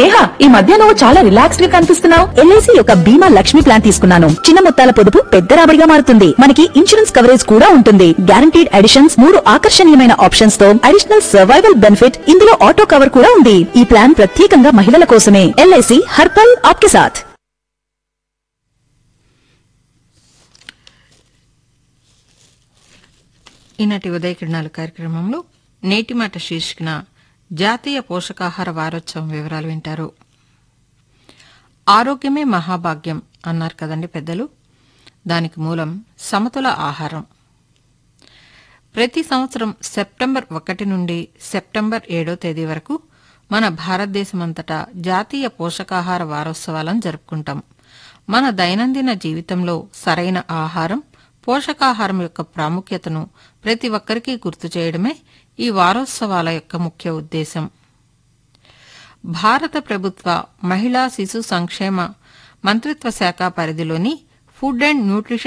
నేహా ఈ మధ్య నువ్వు చాలా రిలాక్స్డ్ గా కనిపిస్తున్నావు ఎల్ఐసి యొక్క బీమా లక్ష్మి ప్లాన్ తీసుకున్నాను చిన్న మొత్తాల పొదుపు పెద్ద రాబడిగా మారుతుంది మనకి ఇన్సూరెన్స్ కవరేజ్ కూడా ఉంటుంది గ్యారంటీడ్ అడిషన్స్ మూడు ఆకర్షణీయమైన ఆప్షన్స్ తో అడిషనల్ సర్వైవల్ బెనిఫిట్ ఇందులో ఆటో కవర్ కూడా ఉంది ఈ ప్లాన్ ప్రత్యేకంగా మహిళల కోసమే ఎల్ఐసి హర్పల్ ఆప్కే సాథ్ ఈనాటి ఉదయ కిరణాలు కార్యక్రమంలో నేటి మాట శీర్షికన జాతీయ పోషకాహార వారోత్సవం వివరాలు వింటారు ఆరోగ్యమే మహాభాగ్యం అన్నారు కదండి పెద్దలు దానికి మూలం సమతుల ఆహారం ప్రతి సంవత్సరం సెప్టెంబర్ ఒకటి నుండి సెప్టెంబర్ ఏడో తేదీ వరకు మన భారతదేశమంతటా జాతీయ పోషకాహార వారోత్సవాలను జరుపుకుంటాం మన దైనందిన జీవితంలో సరైన ఆహారం పోషకాహారం యొక్క ప్రాముఖ్యతను ప్రతి ఒక్కరికి గుర్తు చేయడమే ఈ వారోత్సవాల యొక్క ముఖ్య ఉద్దేశం భారత ప్రభుత్వ మహిళా శిశు సంక్షేమ మంత్రిత్వ శాఖ పరిధిలోని ఫుడ్ అండ్ న్యూట్రిషన్